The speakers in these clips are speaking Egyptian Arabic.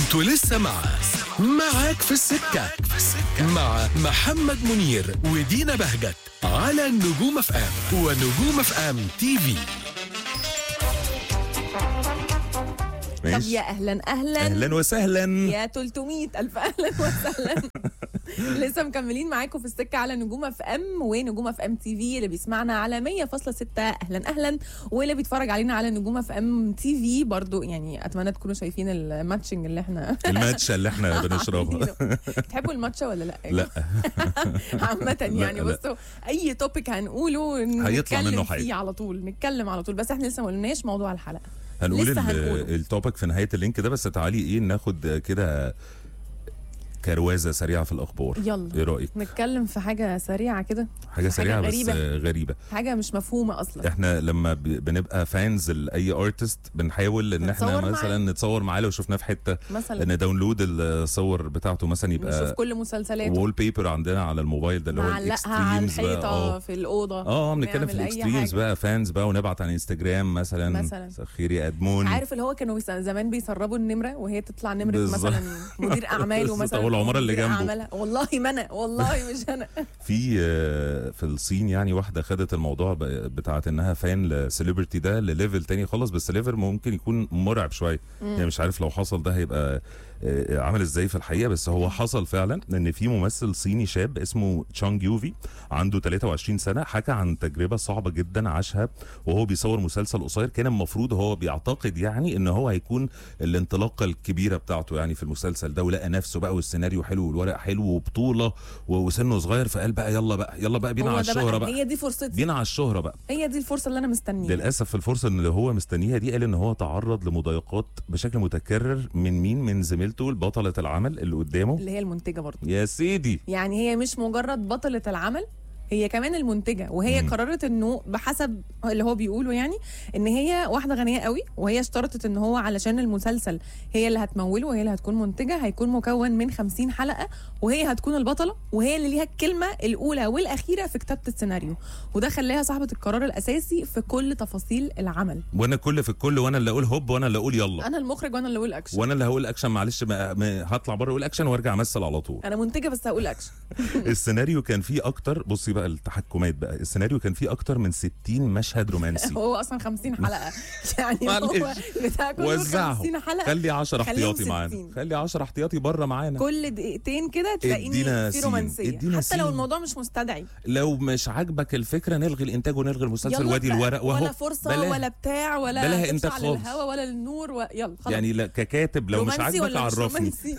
انتوا لسه مع معاك في السكة مع محمد منير ودينا بهجت على نجوم اف ام ونجوم اف ام تي في طب ماشي يا اهلا اهلا اهلا وسهلا يا 300 الف اهلا وسهلا لسه مكملين معاكم في السكه على نجوم اف ام ونجوم اف ام تي في اللي بيسمعنا على 100.6 اهلا اهلا واللي بيتفرج علينا على نجوم اف ام تي في برضو يعني اتمنى تكونوا شايفين الماتشنج اللي احنا الماتشة اللي احنا بنشربها عاملينه. بتحبوا الماتشا ولا لا؟ لا عامة يعني لا. بصوا أي توبيك هنقوله هيطلع نتكلم منه فيه حاجة. على طول نتكلم على طول بس احنا لسه ما قلناش موضوع الحلقة هنقول لسه ال- هنقوله. التوبيك في نهاية اللينك ده بس تعالي ايه ناخد كده كروازة سريعة في الأخبار يلا. ايه رأيك؟ نتكلم في حاجة سريعة كده حاجة سريعة بس غريبة. آه، غريبة حاجة مش مفهومة أصلا احنا لما ب- بنبقى فانز لاي ارتست بنحاول ان احنا نتصور معاه. مثلا نتصور معاه لو شفناه في حته مثلا نداونلود الصور بتاعته مثلا نشوف يبقى كل مسلسلاته وول بيبر عندنا على الموبايل ده اللي هو نعلقها على الاكستريمز بقى الحيطة اه في الأوضة اه بنتكلم في نعمل أي الاكستريمز حاجة. بقى فانز بقى ونبعت على انستجرام مثلا مثلا. خيري ادمون عارف اللي هو كانوا بيس- زمان بيسربوا النمرة وهي تطلع نمرة بالظبط. مثلا مدير أعماله بالظبط، مثلا أو العمارة اللي مدير جنبه. أعمالها. والله ما أنا والله مش أنا في آه، في الصين يعني واحده خدت الموضوع ب- بتاعت انها فان لسليبرتي ده لليفل تاني خالص بس ليفل ممكن يكون مرعب شويه يعني مش عارف لو حصل ده هيبقى آه، عامل ازاي في الحقيقه بس هو حصل فعلا ان في ممثل صيني شاب اسمه تشانج يوفي عنده 23 سنه حكى عن تجربه صعبه جدا عاشها وهو بيصور مسلسل قصير كان المفروض هو بيعتقد يعني ان هو هيكون الانطلاقه الكبيره بتاعته يعني في المسلسل ده ولقى نفسه بقى والسيناريو حلو والورق حلو وبطوله و- وسنه صغير فقال بقى يلا بقى يلا بقى بينا هو على ده الشهره بقى بقى هي دي فرصتي بينا على الشهره بقى هي دي الفرصة اللي أنا مستنيها للاسف الفرصه اللي هو مستنيها دي قال ان هو تعرض لمضايقات بشكل متكرر من مين من زميلته البطله العمل اللي قدامه اللي هي المنتجة برضه يا سيدي يعني هي مش مجرد بطلة العمل هي كمان المنتجة وهي مم. قررت انه بحسب اللي هو بيقوله يعني ان هي واحدة غنية قوي وهي اشترطت ان هو علشان المسلسل هي اللي هتموله وهي اللي هتكون منتجة هيكون مكون من 50 حلقة وهي هتكون البطلة وهي اللي ليها الكلمة الأولى والأخيرة في كتابة السيناريو وده خلاها صاحبة القرار الأساسي في كل تفاصيل العمل وانا كل في الكل وانا اللي اقول هوب وانا اللي اقول يلا أنا المخرج وأنا اللي أقول أكشن وانا اللي هقول اكشن معلش ما ما هطلع بره اقول اكشن وارجع امثل على طول أنا منتجة بس هقول أكشن السيناريو كان فيه اكتر بصي بقى التحكمات بقى السيناريو كان فيه اكتر من 60 مشهد رومانسي هو أصلا 50 حلقة يعني هو معلش. بتاع كله وزعهم 50 حلقة خلي 10 خليهم احتياطي معانا 60. خلي 10 احتياطي بره معانا كل دقيقتين كده تلاقيني ادينا في سين، رومانسيه ادينا حتى لو سين. الموضوع مش مستدعي لو مش عاجبك الفكره نلغي الانتاج ونلغي المسلسل يلا وادي بقى، الورق وهو ولا فرصه بلاها. ولا بتاع ولا بلاها تمشي إنتاج على خالص. الهوا ولا النور و... يلا خلاص يعني لا ككاتب لو مش رومانسي عاجبك ولا مش عرفني رومانسي؟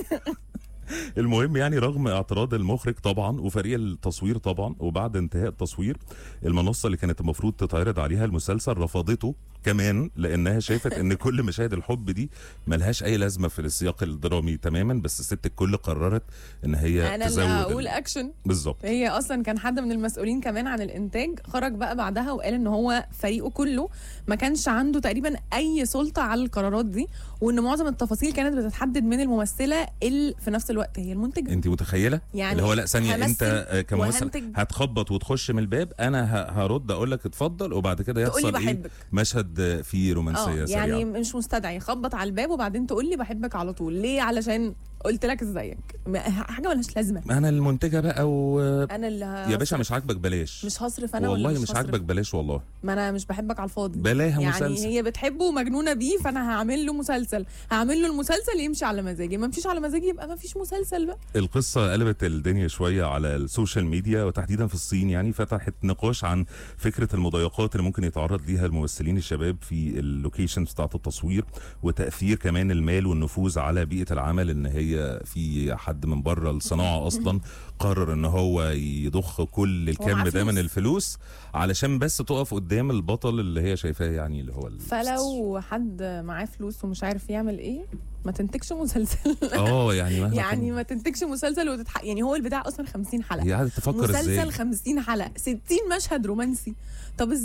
المهم يعني رغم اعتراض المخرج طبعا وفريق التصوير طبعا وبعد انتهاء التصوير المنصه اللي كانت المفروض تتعرض عليها المسلسل رفضته كمان لانها شافت ان كل مشاهد الحب دي ملهاش اي لازمه في السياق الدرامي تماما بس الست الكل قررت ان هي انا تزود اللي ال- هقول اكشن بالظبط هي اصلا كان حد من المسؤولين كمان عن الانتاج خرج بقى بعدها وقال ان هو فريقه كله ما كانش عنده تقريبا اي سلطه على القرارات دي وان معظم التفاصيل كانت بتتحدد من الممثله اللي في نفس الوقت هي المنتجه انت متخيله يعني اللي هو لا ثانيه همثل انت آه، كممثل وهنتج. هتخبط وتخش من الباب انا ه- هرد اقول لك اتفضل وبعد كده تقولي يحصل ايه بحبك. مشهد آه، فيه رومانسيه اه سريعه يعني مش مستدعي خبط على الباب وبعدين تقول لي بحبك على طول ليه علشان قلت لك ازيك ما- حاجه ملهاش لازمه انا المنتجه بقى و انا اللي يا باشا هصرف. مش عاجبك بلاش مش هصرف انا والله ولا مش هصرف؟ عاجبك بلاش والله ما انا مش بحبك على الفاضي بلاها يعني مسلسل هي بتحبه ومجنونه بيه فانا هعمل له مسلسل هعمل له المسلسل يمشي على مزاجي ما مشيش على مزاجي يبقى ما فيش مسلسل بقى القصة قلبت الدنيا شوية على السوشيال ميديا وتحديدا في الصين يعني فتحت نقاش عن فكرة المضايقات اللي ممكن يتعرض ليها الممثلين الشباب في اللوكيشنز بتاعت التصوير وتأثير كمان المال والنفوذ على بيئة العمل ان هي في حد من بره الصناعة اصلا قرر ان هو يضخ كل الكم معاه ده من فلوس. الفلوس علشان بس تقف قدام البطل اللي هي شايفاه يعني اللي هو ال- فلو حد معاه فلوس ومش عارف يعمل ايه ما تنتجش مسلسل اه يعني مهما يعني كان- ما تنتجش مسلسل وتتح... يعني هو البتاع اصلا 50 حلقه هي قاعدة تفكر مسلسل ازاي 50 حلقه 60 مشهد رومانسي طب ازاي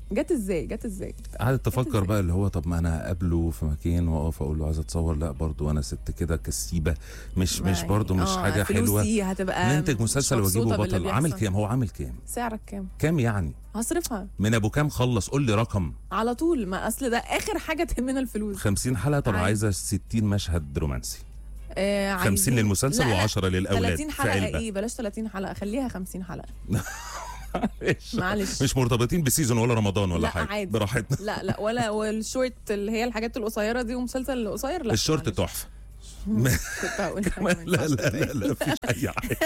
جت ازاي جت ازاي قعدت تفكر إزاي؟ بقى اللي هو طب ما انا اقابله في مكان واقف اقول له عايز اتصور لا برضو انا ست كده كسيبه مش مش ما- برضو مش آه، حاجه حلوه فلوسي هتبقى ننتج مش مسلسل مبسوطة واجيبه باللي بطل عامل بيحصل. كام هو عامل كام سعرك كام كام يعني هصرفها من ابو كام خلص قول لي رقم على طول ما اصل ده اخر حاجه تهمنا الفلوس 50 حلقه طب عادي. عايزه 60 مشهد رومانسي آه 50 عايزين- للمسلسل لا، لا، و10 للاولاد 30 في حلقه علبه ايه بلاش 30 حلقه خليها 50 حلقه معلش. معلش مش مرتبطين بسيزون ولا رمضان ولا لا، حاجه عادي. براحتنا لا لا ولا والشورت اللي هي الحاجات القصيره دي ومسلسل قصير لا الشورت معلش. تحفه كنت هقول حاجة ما لا ينفعش لا تتقال. لا لا مفيش اي حاجه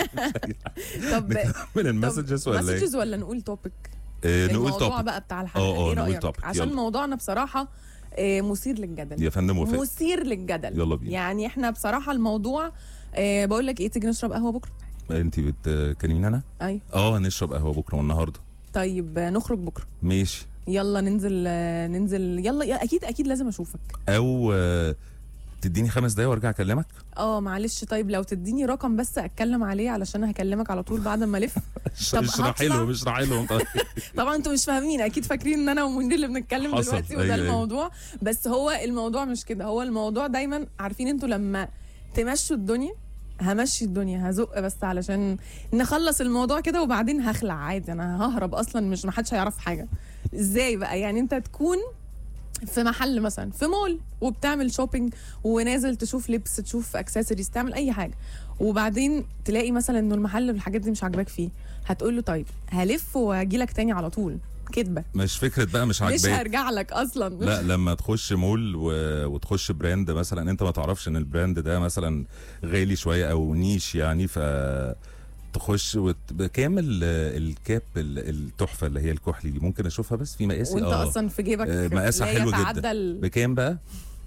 طب من المسجز ولا ايه؟ مسجز ولا نقول توبيك آه، نقول الموضوع توبيك بقى بتاع الحلقه اه، اه، ايه نقول رايك topic، عشان يلا. موضوعنا بصراحه آه، مثير للجدل يا فندم وفاء مثير للجدل يلا بينا. يعني احنا بصراحه الموضوع آه، بقول لك ايه تيجي نشرب قهوه بكره انت بتكلمين انا؟ اي اه نشرب قهوه بكره والنهارده طيب آه، نخرج بكره ماشي يلا ننزل آه، ننزل يلا يا- اكيد اكيد لازم اشوفك او آه، تديني خمس دقايق وارجع اكلمك اه معلش طيب لو تديني رقم بس اتكلم عليه علشان هكلمك على طول بعد ما الف طب اشرحي هطلع. لهم اشرحي لهم طيب. طبعا انتوا مش فاهمين اكيد فاكرين ان انا ومنير اللي بنتكلم حصل. دلوقتي وده أيوة، أيوة. الموضوع بس هو الموضوع مش كده هو الموضوع دايما عارفين انتوا لما تمشوا الدنيا همشي الدنيا هزق بس علشان نخلص الموضوع كده وبعدين هخلع عادي انا ههرب اصلا مش محدش هيعرف حاجه ازاي بقى يعني انت تكون في محل مثلا في مول وبتعمل شوبينج ونازل تشوف لبس تشوف اكسسوارز تعمل اي حاجه وبعدين تلاقي مثلا انه المحل الحاجات دي مش عاجباك فيه هتقول له طيب هلف واجي لك تاني على طول كدبه مش فكره بقى مش مش عاجباك هرجع لك اصلا لا لما تخش مول و... وتخش براند مثلا انت ما تعرفش ان البراند ده مثلا غالي شويه او نيش يعني ف تخش وت... بكام ال- الكاب ال- التحفه اللي هي الكحلي دي ممكن اشوفها بس في مقاسي وانت اه اصلا في جيبك آه، مقاسها لا حلو جدا. يتعدى ال- بكام بقى؟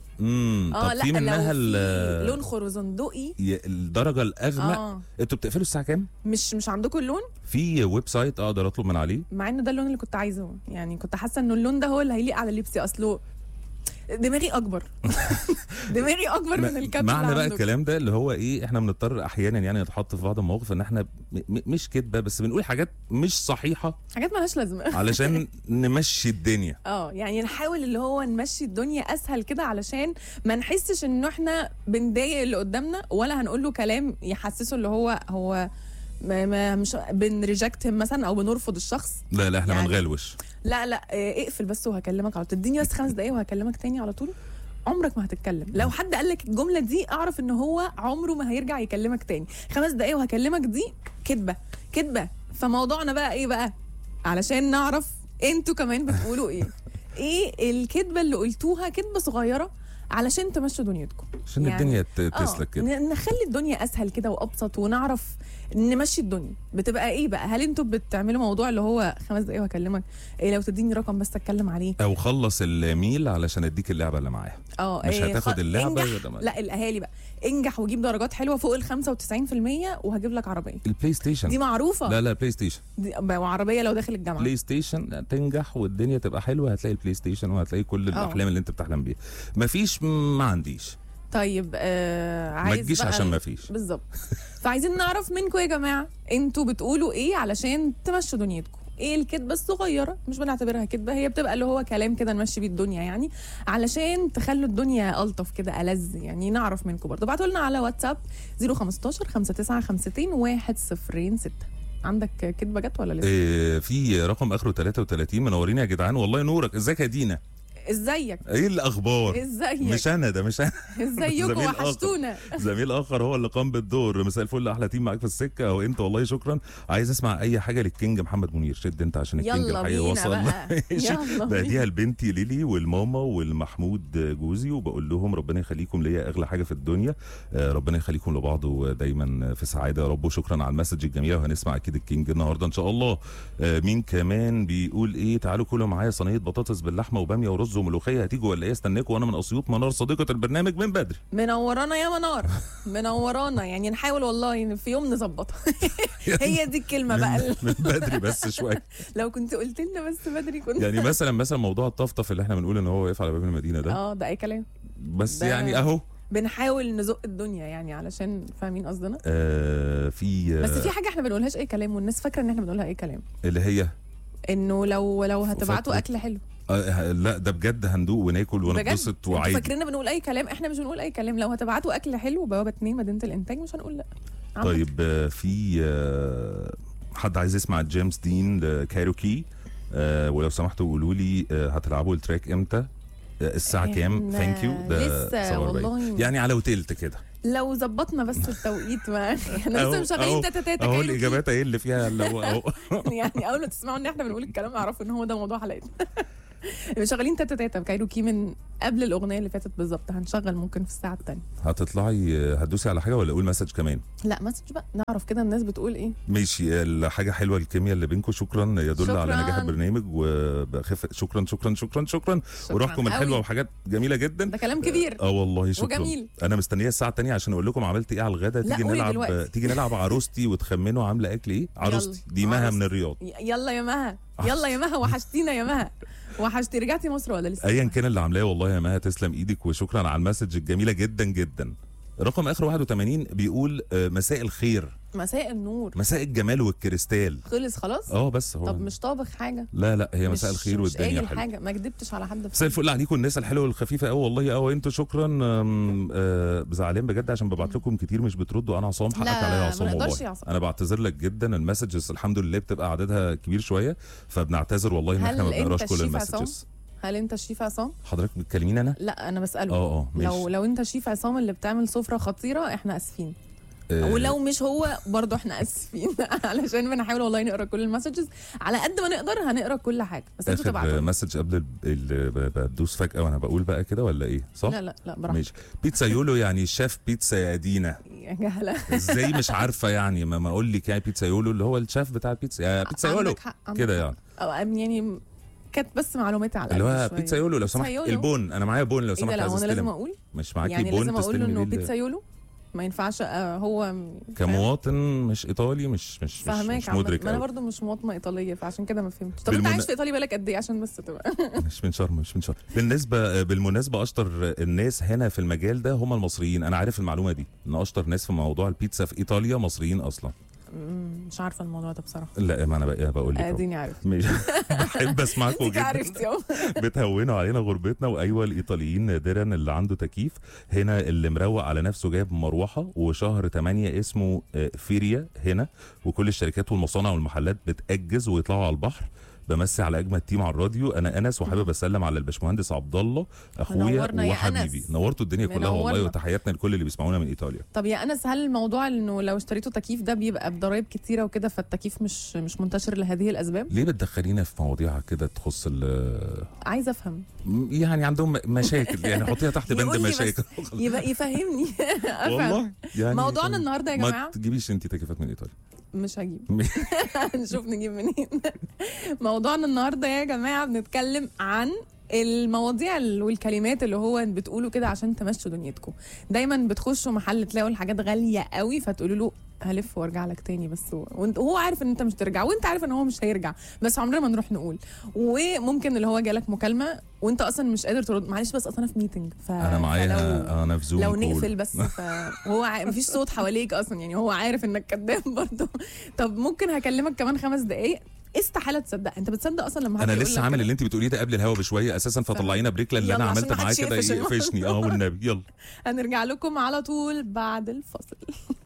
امم اه طب لا في منها لو في ال- لون خرزندقي ي- الدرجه الاغمق اه انتوا بتقفلوا الساعه كام؟ مش مش عندكم اللون في ويب سايت اقدر اطلب من عليه مع ان ده اللون اللي كنت عايزه يعني كنت حاسه انه اللون ده هو اللي هيليق على لبسي اصله دماغي اكبر دماغي اكبر من الكاب معنى اللي بقى عندكم. الكلام ده اللي هو ايه احنا بنضطر احيانا يعني نتحط في بعض المواقف ان احنا م- م- مش كدبه بس بنقول حاجات مش صحيحه حاجات مالهاش لازمه علشان نمشي الدنيا اه يعني نحاول اللي هو نمشي الدنيا اسهل كده علشان ما نحسش انه احنا بنضايق اللي قدامنا ولا هنقول له كلام يحسسه اللي هو هو ما ما مش بنريجكت مثلا او بنرفض الشخص لا لا احنا يعني- بنغلوش لا لا آه، اقفل بس وهكلمك على طول تديني بس خمس دقايق وهكلمك تاني على طول عمرك ما هتتكلم لو حد قال لك الجمله دي اعرف ان هو عمره ما هيرجع يكلمك تاني خمس دقايق وهكلمك دي كدبه كدبه فموضوعنا بقى ايه بقى علشان نعرف انتوا كمان بتقولوا ايه ايه الكدبه اللي قلتوها كدبه صغيره علشان تمشوا دنيتكم عشان يعني- الدنيا ت- آه، تسلك كده ن- نخلي الدنيا اسهل كده وابسط ونعرف نمشي الدنيا بتبقى ايه بقى هل انتوا بتعملوا موضوع اللي هو خمس دقايق وهكلمك إيه لو تديني رقم بس اتكلم عليه او خلص الميل علشان اديك اللعبه اللي معايا اه مش إيه، هتاخد خ- اللعبة انجح ولا ما- لا الاهالي بقى انجح وجيب درجات حلوه فوق ال 95% وهجيب لك عربيه البلاي ستيشن دي معروفه لا لا بلاي ستيشن دي وعربيه لو داخل الجامعه بلاي ستيشن تنجح والدنيا تبقى حلوه هتلاقي البلاي ستيشن وهتلاقي كل الاحلام اللي انت بتحلم بيها مفيش ما عنديش طيب آه ما عايز تجيش بقى عشان ال- مفيش بالظبط فعايزين نعرف منكم يا جماعه انتوا بتقولوا ايه علشان تمشوا دنيتكم ايه الكدبه الصغيره مش بنعتبرها كدبه هي بتبقى اللي هو كلام كده نمشي بيه الدنيا يعني علشان تخلوا الدنيا الطف كده ألذ يعني نعرف منكم برضه ابعتوا لنا على واتساب 015 5952 106 عندك كدبه جت ولا لسه إيه في رقم اخره 33 منورين يا جدعان والله نورك ازيك يا دينا ازيك ايه الاخبار ازيك مش انا ده مش انا ازيكم زميل آخر. وحشتونا زميل اخر هو اللي قام بالدور مساء الفل احلى تيم معاك في السكه او انت والله شكرا عايز اسمع اي حاجه للكينج محمد منير شد انت عشان الكينج يلا الحقيقه بينا وصل بقى ماشي. يلا بديها بينا لبنتي ليلي والماما والمحمود جوزي وبقول لهم ربنا يخليكم ليا اغلى حاجه في الدنيا آه، ربنا يخليكم لبعض ودايما في سعاده يا رب وشكرا على المسج الجميله وهنسمع اكيد الكينج النهارده ان شاء الله آه، مين كمان بيقول ايه تعالوا كلوا معايا صينيه بطاطس باللحمه وباميه ورز وملوخيه هتيجوا ولا ايه استناكم وانا من اسيوط منار صديقه البرنامج من بدري منورانا يا منار منورانا يعني نحاول والله إن في يوم نظبطها هي دي الكلمه بقى من بدري بس شويه لو كنت قلت لنا بس بدري كنت يعني مثلا مثلا موضوع الطفطف اللي احنا بنقول ان هو واقف على باب المدينه ده اه ده اي كلام بس ده- يعني اهو بنحاول نزق الدنيا يعني علشان فاهمين قصدنا آه في آه بس في حاجه احنا بنقولهاش اي كلام والناس فاكره ان احنا بنقولها اي كلام اللي هي انه لو لو هتبعتوا فترة. اكل حلو آه لا ده بجد هندوق وناكل بجد ونتبسط انتوا وعادي فاكريننا بنقول اي كلام احنا مش بنقول اي كلام لو هتبعتوا اكل حلو بوابه اتنين مدينه الانتاج مش هنقول لا عامة. طيب آه، في آه، حد عايز يسمع جيمس دين لكايروكي آه، ولو سمحتوا قولوا لي آه، هتلعبوا التراك امتى آه، الساعة كام؟ إحنا ثانك يو لسه 47. والله. يعني على وتلت كده لو ظبطنا بس التوقيت ما احنا أهو- لسه مشغلين أهو- تاتا تاتا اهو كايروكي. الاجابات ايه اللي فيها اللي هو اهو يعني اول ما تسمعوا ان احنا بنقول الكلام اعرفوا ان هو ده موضوع حلقتنا شغالين تاتا تاتا بكايروكي من قبل الاغنيه اللي فاتت بالظبط هنشغل ممكن في الساعه الثانيه هتطلعي آه، هتدوسي على حاجة ولا اقول مسج كمان؟ لا مسج بقى نعرف كده الناس بتقول ايه ماشي الحاجة حلوة الكيمياء اللي بينكم شكرا يدل شكراً. على نجاح البرنامج وبخف شكرا شكرا شكرا شكرا وروحكم قوي. الحلوة وحاجات جميلة جدا ده كلام كبير اه والله شكرا وجميل. انا مستنيه الساعه الثانيه عشان اقول لكم عملت ايه على الغدا لا، تيجي قولي نلعب دلوقتي. تيجي نلعب عروستي وتخمنوا عامله اكل ايه عروستي دي مها عروستي. من الرياض ي- يلا يا مها يلا يا مها وحشتينا يا مها وحشتي رجعتي مصر ولا لسه ايا كان اللي عاملاه والله يا مها تسلم ايدك وشكرا على المسج الجميله جدا جدا رقم اخر 81 بيقول آه، مساء الخير مساء النور مساء الجمال والكريستال خلص خلاص اه بس هو طب مش طابخ حاجه لا لا هي مساء مش- الخير مش والدنيا قايل حلوه حاجه ما كدبتش على حد في مساء الفل عليكم الناس الحلوه والخفيفه قوي والله قوي انتوا شكرا أم، آه، زعلان بجد عشان ببعت لكم كتير مش بتردوا انا عصام حقك لا، عليا يا ما عصام نقدرش والله يا عصام. انا بعتذر لك جدا المسجز الحمد لله بتبقى عددها كبير شويه فبنعتذر والله ان هل احنا ما أنت بنقراش كل الشيف عصام؟ المسجز هل انت الشيف عصام حضرتك بتكلميني انا لا انا بساله اه اه ماشي لو لو انت شيف عصام اللي بتعمل سفره خطيره احنا اسفين آه، ولو مش هو برضه احنا اسفين علشان بنحاول والله نقرا كل المسجز على قد ما نقدر هنقرا كل حاجه بس انتوا اخر تبعتوا مسج قبل ال- ال- ب- بدوس فجاه وانا بقول بقى كده ولا ايه صح لا لا لا براحتك ماشي بيتزا يولو يعني شيف بيتزا يا دينا يا جهله ازاي مش عارفه يعني ما ما اقول لك يعني بيتزا يولو اللي هو الشيف بتاع البيتزا يا بيتزا يولو عندك حق عندك كده حق. يعني أو يعني كانت بس معلوماتي على اللي الأقل هو شوية. بيتزا يولو لو سمحت يولو. البون انا معايا بون لو ايه ده سمحت لا عايز هو انا لازم استلم اقول مش معاكي يعني بون لازم اقول له تستلمي انه بيه ال- بيتزا يولو ما ينفعش آه، هو فاهم؟ كمواطن مش ايطالي مش مش مش, فاهماك مش عامة. مدرك ما انا أوي. برضو مش مواطنه ايطاليه فعشان كده ما فهمتش طب انت بالمنا- عايش في ايطاليا بالك قد ايه عشان بس تبقى مش من شرم مش من شرم بالنسبه بالمناسبه اشطر الناس هنا في المجال ده هم المصريين انا عارف المعلومه دي ان اشطر ناس في موضوع البيتزا في ايطاليا مصريين اصلا مم، مش عارفه الموضوع ده بصراحه لا ما انا بقى بقول لك أهو. اديني عارف مش بحب اسمعكم انت جدا عرفتي اهو بتهونوا علينا غربتنا وايوه الايطاليين نادرا اللي عنده تكييف هنا اللي مروق على نفسه جايب مروحه وشهر 8 اسمه آه، فيريا هنا وكل الشركات والمصانع والمحلات بتأجز ويطلعوا على البحر بمسي على اجمل تيم على الراديو انا انس وحابب اسلم على الباشمهندس عبد الله اخويا منورنا يا وحبيبي أنس. نورتوا الدنيا كلها والله منورنا. وتحياتنا لكل اللي بيسمعونا من ايطاليا طب يا انس هل الموضوع انه لو اشتريتوا تكييف ده بيبقى بضرايب كتيره وكده فالتكييف مش مش منتشر لهذه الاسباب ليه بتدخلينا في مواضيع كده تخص ال- عايزه افهم يعني عندهم مشاكل يعني حطيها تحت بند يقول لي بس. مشاكل يبقى يفهمني افهم والله يعني موضوعنا النهارده يا ما جماعه تجيبيش انت تكييفات من ايطاليا مش هجيب نشوف نجيب منين موضوعنا النهارده يا جماعه بنتكلم عن المواضيع ال- والكلمات اللي هو بتقولوا كده عشان تمشوا دنيتكم دايما بتخشوا محل تلاقوا الحاجات غاليه قوي فتقولوا له هلف وارجع لك تاني بس هو وانت هو عارف ان انت مش ترجع وانت عارف ان هو مش هيرجع بس عمرنا ما نروح نقول وممكن اللي هو جالك مكالمه وانت اصلا مش قادر ترد معلش بس اصلا انا في ميتنج ف... انا فلو- معايا انا في زوم لو كول. نقفل بس ف... وهو ع... مفيش صوت حواليك اصلا يعني هو عارف انك كذاب برضه طب ممكن هكلمك كمان خمس دقايق استحاله تصدق انت بتصدق اصلا لما حد انا يقول لسه لك عامل كده؟ اللي انت بتقوليه ده قبل الهوا بشويه اساسا فطلعينا بريك لان اللي يلا انا عشان عملت ما معاه حدش كده يقفش يقفشني اه والنبي يلا هنرجع لكم على طول بعد الفصل